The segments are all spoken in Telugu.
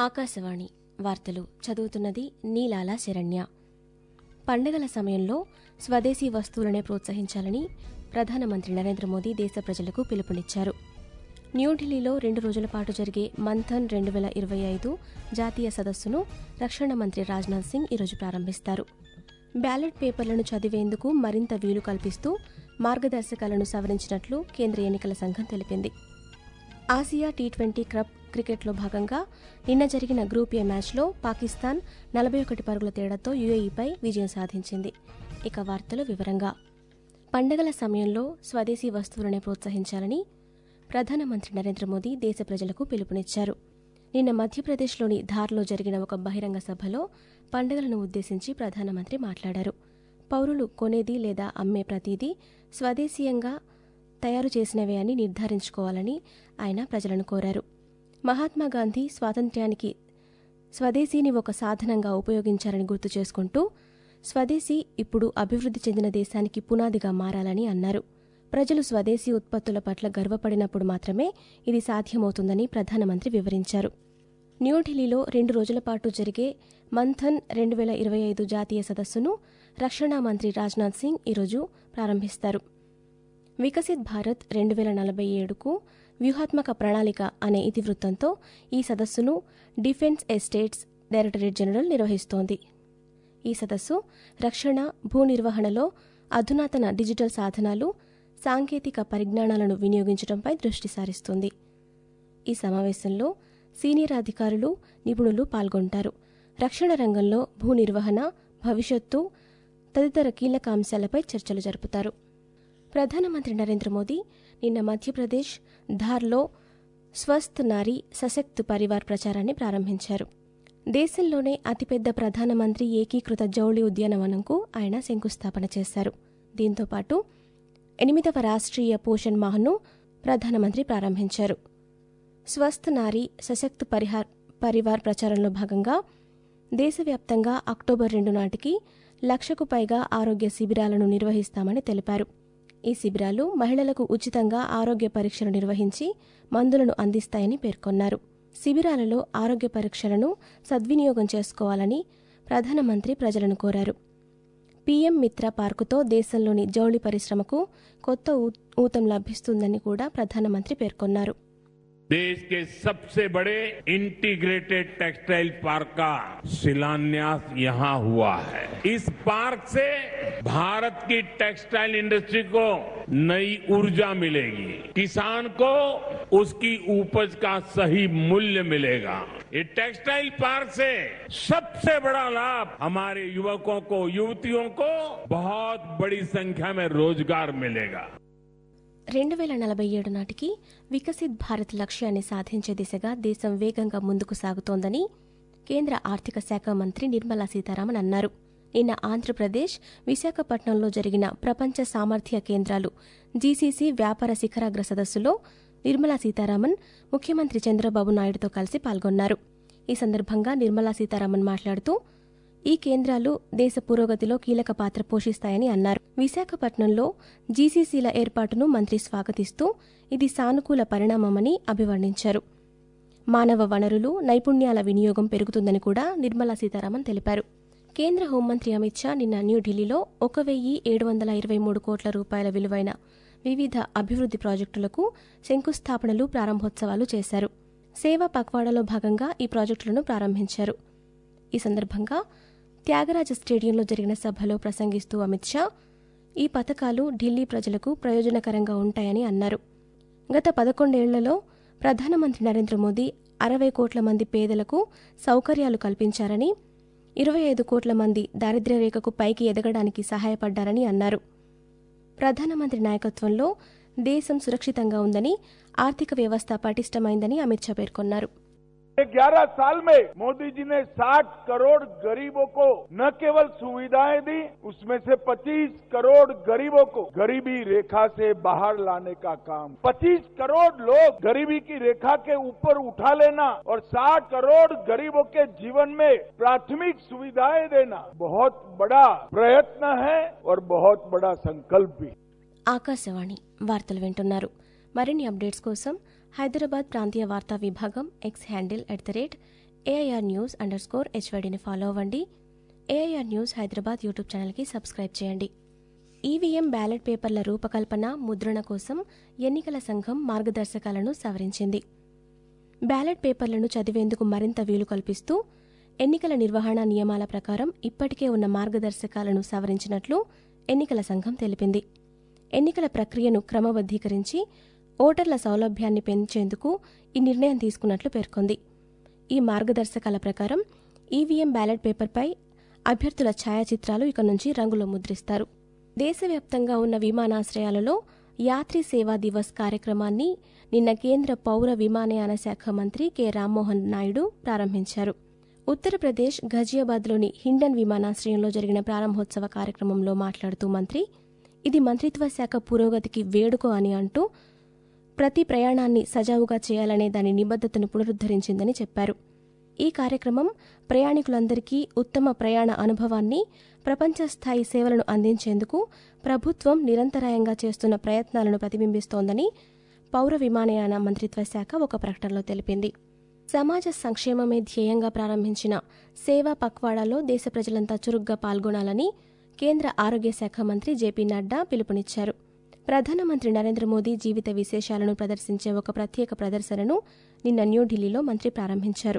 ఆకాశవాణి వార్తలు చదువుతున్నది నీలాల శరణ్య పండగల సమయంలో స్వదేశీ వస్తువులనే ప్రోత్సహించాలని ప్రధానమంత్రి నరేంద్ర మోదీ దేశ ప్రజలకు పిలుపునిచ్చారు న్యూఢిల్లీలో రెండు రోజుల పాటు జరిగే మంథన్ రెండు వేల ఇరవై ఐదు జాతీయ సదస్సును రక్షణ మంత్రి రాజ్నాథ్ సింగ్ ఈరోజు ప్రారంభిస్తారు బ్యాలెట్ పేపర్లను చదివేందుకు మరింత వీలు కల్పిస్తూ మార్గదర్శకాలను సవరించినట్లు కేంద్ర ఎన్నికల సంఘం తెలిపింది ఆసియా టీ ట్వంటీ కప్ క్రికెట్లో భాగంగా నిన్న జరిగిన గ్రూప్ ఏ మ్యాచ్లో పాకిస్తాన్ నలభై ఒకటి పరుగుల తేడాతో యుఏఈపై విజయం సాధించింది ఇక వార్తలు వివరంగా పండగల సమయంలో స్వదేశీ వస్తువులనే ప్రోత్సహించాలని ప్రధానమంత్రి నరేంద్ర మోదీ దేశ ప్రజలకు పిలుపునిచ్చారు నిన్న మధ్యప్రదేశ్లోని ధార్లో జరిగిన ఒక బహిరంగ సభలో పండుగలను ఉద్దేశించి ప్రధానమంత్రి మాట్లాడారు పౌరులు కొనేది లేదా అమ్మే ప్రతిదీ స్వదేశీయంగా తయారు చేసినవే అని నిర్ధారించుకోవాలని ఆయన ప్రజలను కోరారు మహాత్మాగాంధీ స్వాతంత్ర్యానికి స్వదేశీని ఒక సాధనంగా ఉపయోగించారని గుర్తు చేసుకుంటూ స్వదేశీ ఇప్పుడు అభివృద్ధి చెందిన దేశానికి పునాదిగా మారాలని అన్నారు ప్రజలు స్వదేశీ ఉత్పత్తుల పట్ల గర్వపడినప్పుడు మాత్రమే ఇది సాధ్యమవుతుందని ప్రధానమంత్రి వివరించారు న్యూఢిల్లీలో రెండు రోజుల పాటు జరిగే మంథన్ రెండు వేల ఇరవై ఐదు జాతీయ సదస్సును రక్షణ మంత్రి రాజ్నాథ్ సింగ్ ఈరోజు ప్రారంభిస్తారు వికసిత్ భారత్ రెండు వేల నలభై ఏడుకు వ్యూహాత్మక ప్రణాళిక అనే ఇతివృత్తంతో ఈ సదస్సును డిఫెన్స్ ఎస్టేట్స్ డైరెక్టరేట్ జనరల్ నిర్వహిస్తోంది ఈ సదస్సు రక్షణ భూ నిర్వహణలో అధునాతన డిజిటల్ సాధనాలు సాంకేతిక పరిజ్ఞానాలను వినియోగించడంపై దృష్టి సారిస్తుంది ఈ సమావేశంలో సీనియర్ అధికారులు నిపుణులు పాల్గొంటారు రక్షణ రంగంలో భూ నిర్వహణ భవిష్యత్తు తదితర కీలక అంశాలపై చర్చలు జరుపుతారు ప్రధానమంత్రి నరేంద్ర మోదీ నిన్న మధ్యప్రదేశ్ ధార్లో స్వస్థ్ నారీ సశక్త్ పరివార్ ప్రచారాన్ని ప్రారంభించారు దేశంలోనే అతిపెద్ద ప్రధానమంత్రి ఏకీకృత జౌళి ఉద్యానవనంకు ఆయన శంకుస్థాపన చేశారు దీంతో పాటు ఎనిమిదవ రాష్ట్రీయ పోషణ్ మాహ్ను ప్రధానమంత్రి ప్రారంభించారు స్వస్థ్ నారీ సశక్త్ పరిహార్ పరివార్ ప్రచారంలో భాగంగా దేశవ్యాప్తంగా అక్టోబర్ రెండు నాటికి లక్షకు పైగా ఆరోగ్య శిబిరాలను నిర్వహిస్తామని తెలిపారు ఈ శిబిరాలు మహిళలకు ఉచితంగా ఆరోగ్య పరీక్షలు నిర్వహించి మందులను అందిస్తాయని పేర్కొన్నారు శిబిరాలలో ఆరోగ్య పరీక్షలను సద్వినియోగం చేసుకోవాలని ప్రధానమంత్రి ప్రజలను కోరారు పీఎం మిత్ర పార్కుతో దేశంలోని జౌళి పరిశ్రమకు కొత్త ఊ- ఊతం లభిస్తుందని కూడా ప్రధానమంత్రి పేర్కొన్నారు देश के सबसे बड़े इंटीग्रेटेड टेक्सटाइल पार्क का शिलान्यास यहां हुआ है इस पार्क से भारत की टेक्सटाइल इंडस्ट्री को नई ऊर्जा मिलेगी किसान को उसकी उपज का सही मूल्य मिलेगा ये टेक्सटाइल पार्क से सबसे बड़ा लाभ हमारे युवकों को युवतियों को बहुत बड़ी संख्या में रोजगार मिलेगा రెండు వేల నలభై ఏడు నాటికి వికసిత్ భారత్ లక్ష్యాన్ని సాధించే దిశగా దేశం వేగంగా ముందుకు సాగుతోందని కేంద్ర ఆర్థిక శాఖ మంత్రి నిర్మలా సీతారామన్ అన్నారు నిన్న ఆంధ్రప్రదేశ్ విశాఖపట్నంలో జరిగిన ప్రపంచ సామర్థ్య కేంద్రాలు జీసీసీ వ్యాపార శిఖరాగ్ర సదస్సులో నిర్మలా సీతారామన్ ముఖ్యమంత్రి చంద్రబాబు నాయుడుతో కలిసి పాల్గొన్నారు ఈ సందర్భంగా నిర్మలా సీతారామన్ మాట్లాడుతూ ఈ కేంద్రాలు దేశ పురోగతిలో కీలక పాత్ర పోషిస్తాయని అన్నారు విశాఖపట్నంలో జీసీసీల ఏర్పాటును మంత్రి స్వాగతిస్తూ ఇది సానుకూల పరిణామమని అభివర్ణించారు మానవ వనరులు నైపుణ్యాల వినియోగం పెరుగుతుందని కూడా నిర్మలా సీతారామన్ తెలిపారు కేంద్ర హోంమంత్రి అమిత్ షా నిన్న న్యూఢిల్లీలో ఒక వెయ్యి ఏడు వందల ఇరవై మూడు కోట్ల రూపాయల విలువైన వివిధ అభివృద్ది ప్రాజెక్టులకు శంకుస్థాపనలు ప్రారంభోత్సవాలు చేశారు సేవా పక్వాడాలో భాగంగా ఈ ప్రాజెక్టులను ప్రారంభించారు ఈ సందర్భంగా త్యాగరాజ స్టేడియంలో జరిగిన సభలో ప్రసంగిస్తూ అమిత్ షా ఈ పథకాలు ఢిల్లీ ప్రజలకు ప్రయోజనకరంగా ఉంటాయని అన్నారు గత పదకొండేళ్లలో ప్రధానమంత్రి నరేంద్ర మోదీ అరవై కోట్ల మంది పేదలకు సౌకర్యాలు కల్పించారని ఇరవై ఐదు కోట్ల మంది దారిద్ర్య రేఖకు పైకి ఎదగడానికి సహాయపడ్డారని అన్నారు ప్రధానమంత్రి నాయకత్వంలో దేశం సురక్షితంగా ఉందని ఆర్థిక వ్యవస్థ పటిష్టమైందని అమిత్ షా పేర్కొన్నారు ग्यारह साल में मोदी जी ने 60 करोड़ गरीबों को न केवल सुविधाएं दी उसमें से 25 करोड़ गरीबों को गरीबी रेखा से बाहर लाने का काम 25 करोड़ लोग गरीबी की रेखा के ऊपर उठा लेना और 60 करोड़ गरीबों के जीवन में प्राथमिक सुविधाएं देना बहुत बड़ा प्रयत्न है और बहुत बड़ा संकल्प भी ఆకాశవాణి వార్తలు వింటున్నారు మరిన్ని అప్డేట్స్ కోసం హైదరాబాద్ ప్రాంతీయ వార్తా విభాగం X handle at the rate AIR news underscore స్కోర్ హెచ్వైడిని ఫాలో అవ్వండి ఏఐఆర్ న్యూస్ హైదరాబాద్ యూట్యూబ్ ఛానల్కి సబ్స్క్రైబ్ చేయండి ఈవీఎం బ్యాలెట్ పేపర్ల రూపకల్పన ముద్రణ కోసం ఎన్నికల సంఘం మార్గదర్శకాలను సవరించింది బ్యాలెట్ పేపర్లను చదివేందుకు మరింత వీలు కల్పిస్తూ ఎన్నికల నిర్వహణ నియమాల ప్రకారం ఇప్పటికే ఉన్న మార్గదర్శకాలను సవరించినట్లు ఎన్నికల సంఘం తెలిపింది ఎన్నికల ప్రక్రియను క్రమబద్దీకరించి ఓటర్ల సౌలభ్యాన్ని పెంచేందుకు ఈ నిర్ణయం తీసుకున్నట్లు పేర్కొంది ఈ మార్గదర్శకాల ప్రకారం ఈవీఎం బ్యాలెట్ పేపర్పై అభ్యర్థుల ఛాయాచిత్రాలు ఇక నుంచి రంగులో ముద్రిస్తారు దేశవ్యాప్తంగా ఉన్న విమానాశ్రయాలలో యాత్రి సేవా దివస్ కార్యక్రమాన్ని నిన్న కేంద్ర పౌర విమానయాన శాఖ మంత్రి కె రామ్మోహన్ నాయుడు ప్రారంభించారు ఉత్తరప్రదేశ్ ఘజియాబాద్లోని హిండన్ విమానాశ్రయంలో జరిగిన ప్రారంభోత్సవ కార్యక్రమంలో మాట్లాడుతూ మంత్రి ఇది మంత్రిత్వ శాఖ పురోగతికి వేడుక అని అంటూ ప్రతి ప్రయాణాన్ని సజావుగా చేయాలనే దాని నిబద్ధతను పునరుద్దరించిందని చెప్పారు ఈ కార్యక్రమం ప్రయాణికులందరికీ ఉత్తమ ప్రయాణ అనుభవాన్ని ప్రపంచ స్థాయి సేవలను అందించేందుకు ప్రభుత్వం నిరంతరాయంగా చేస్తున్న ప్రయత్నాలను ప్రతిబింబిస్తోందని పౌర విమానయాన మంత్రిత్వ శాఖ ఒక ప్రకటనలో తెలిపింది సమాజ సంక్షేమమే ధ్యేయంగా ప్రారంభించిన సేవా పక్వాడాలో దేశ ప్రజలంతా చురుగ్గా పాల్గొనాలని కేంద్ర ఆరోగ్య శాఖ మంత్రి జేపీ నడ్డా పిలుపునిచ్చారు ప్రధానమంత్రి నరేంద్ర మోదీ జీవిత విశేషాలను ప్రదర్శించే ఒక ప్రత్యేక ప్రదర్శనను నిన్న న్యూఢిల్లీలో మంత్రి ప్రారంభించారు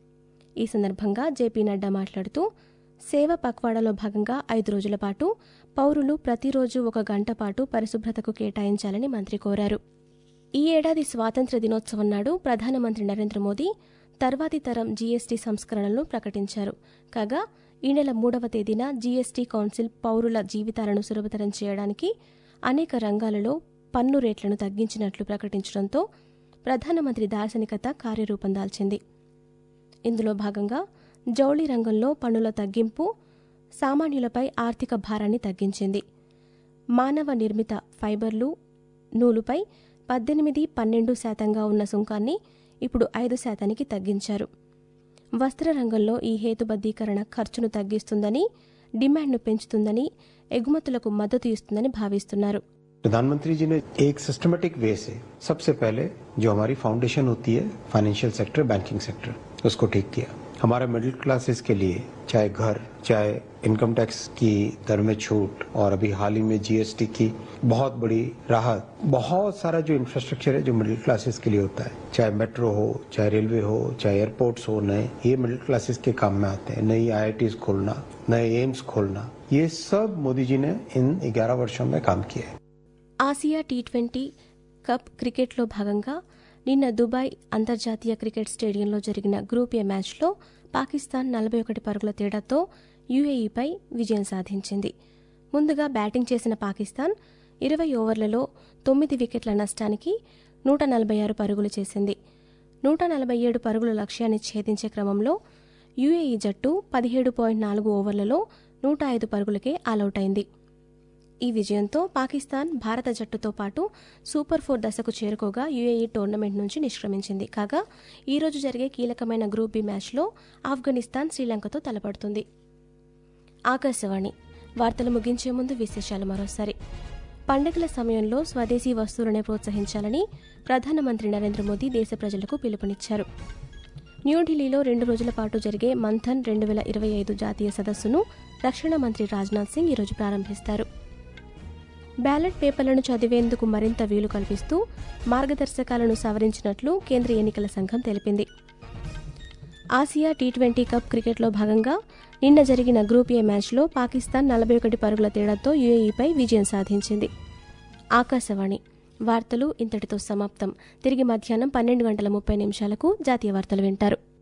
ఈ సందర్భంగా జేపీ నడ్డా మాట్లాడుతూ సేవ పక్వాడాలో భాగంగా ఐదు రోజుల పాటు పౌరులు ప్రతిరోజు ఒక గంట పాటు పరిశుభ్రతకు కేటాయించాలని మంత్రి కోరారు ఈ ఏడాది స్వాతంత్ర దినోత్సవం నాడు ప్రధానమంత్రి నరేంద్ర మోదీ తర్వాతి తరం జీఎస్టీ సంస్కరణలను ప్రకటించారు కాగా ఈ నెల మూడవ తేదీన జీఎస్టీ కౌన్సిల్ పౌరుల జీవితాలను సులభతరం చేయడానికి అనేక రంగాలలో పన్ను రేట్లను తగ్గించినట్లు ప్రకటించడంతో ప్రధానమంత్రి దార్శనికత కార్యరూపం దాల్చింది ఇందులో భాగంగా జౌళి రంగంలో పన్నుల తగ్గింపు సామాన్యులపై ఆర్థిక భారాన్ని తగ్గించింది మానవ నిర్మిత ఫైబర్లు నూలుపై పద్దెనిమిది పన్నెండు శాతంగా ఉన్న సుంకాన్ని ఇప్పుడు ఐదు శాతానికి తగ్గించారు వస్త్ర రంగంలో ఈ హేతుబద్ధీకరణ ఖర్చును తగ్గిస్తుందని డిమాండ్ను పెంచుతుందని ఎగుమతులకు మద్దతు ఇస్తుందని భావిస్తున్నారు प्रधानमंत्री जी ने एक सिस्टमेटिक वे से सबसे पहले जो हमारी फाउंडेशन होती है फाइनेंशियल सेक्टर बैंकिंग सेक्टर उसको ठीक किया हमारे मिडिल क्लासेस के लिए चाहे घर चाहे इनकम टैक्स की दर में छूट और अभी हाल ही में जीएसटी की बहुत बड़ी राहत बहुत सारा जो इंफ्रास्ट्रक्चर है जो मिडिल क्लासेस के लिए होता है चाहे मेट्रो हो चाहे रेलवे हो चाहे एयरपोर्ट्स हो नए ये मिडिल क्लासेस के काम में आते हैं नई आई खोलना नए एम्स खोलना ये सब मोदी जी ने इन ग्यारह वर्षों में काम किया है ఆసియా టీ ట్వంటీ కప్ క్రికెట్లో భాగంగా నిన్న దుబాయ్ అంతర్జాతీయ క్రికెట్ స్టేడియంలో జరిగిన గ్రూప్ ఏ మ్యాచ్లో పాకిస్తాన్ నలభై ఒకటి పరుగుల తేడాతో యుఏఈపై విజయం సాధించింది ముందుగా బ్యాటింగ్ చేసిన పాకిస్తాన్ ఇరవై ఓవర్లలో తొమ్మిది వికెట్ల నష్టానికి నూట నలభై ఆరు పరుగులు చేసింది నూట నలభై ఏడు పరుగుల లక్ష్యాన్ని ఛేదించే క్రమంలో యుఏఈ జట్టు పదిహేడు పాయింట్ నాలుగు ఓవర్లలో నూట ఐదు పరుగులకే ఆలౌట్ అయింది ఈ విజయంతో పాకిస్తాన్ భారత జట్టుతో పాటు సూపర్ ఫోర్ దశకు చేరుకోగా యుఏఈ టోర్నమెంట్ నుంచి నిష్క్రమించింది కాగా ఈ రోజు జరిగే కీలకమైన గ్రూప్ బి మ్యాచ్లో ఆఫ్ఘనిస్తాన్ శ్రీలంకతో తలపడుతుంది ఆకాశవాణి వార్తలు ముగించే ముందు విశేషాలు మరోసారి పండుగల సమయంలో స్వదేశీ వస్తువులనే ప్రోత్సహించాలని ప్రధానమంత్రి నరేంద్ర మోదీ దేశ ప్రజలకు పిలుపునిచ్చారు న్యూఢిల్లీలో రెండు రోజుల పాటు జరిగే మంథన్ రెండు వేల ఇరవై ఐదు జాతీయ సదస్సును రక్షణ మంత్రి రాజ్నాథ్ సింగ్ ఈరోజు ప్రారంభిస్తారు బ్యాలెట్ పేపర్లను చదివేందుకు మరింత వీలు కల్పిస్తూ మార్గదర్శకాలను సవరించినట్లు కేంద్ర ఎన్నికల సంఘం తెలిపింది ఆసియా టీ ట్వంటీ కప్ క్రికెట్లో భాగంగా నిన్న జరిగిన గ్రూప్ ఏ మ్యాచ్లో పాకిస్తాన్ నలభై ఒకటి పరుగుల తేడాతో యుఏఈపై విజయం సాధించింది ఆకాశవాణి వార్తలు ఇంతటితో సమాప్తం తిరిగి మధ్యాహ్నం పన్నెండు గంటల ముప్పై నిమిషాలకు జాతీయ వార్తలు వింటారు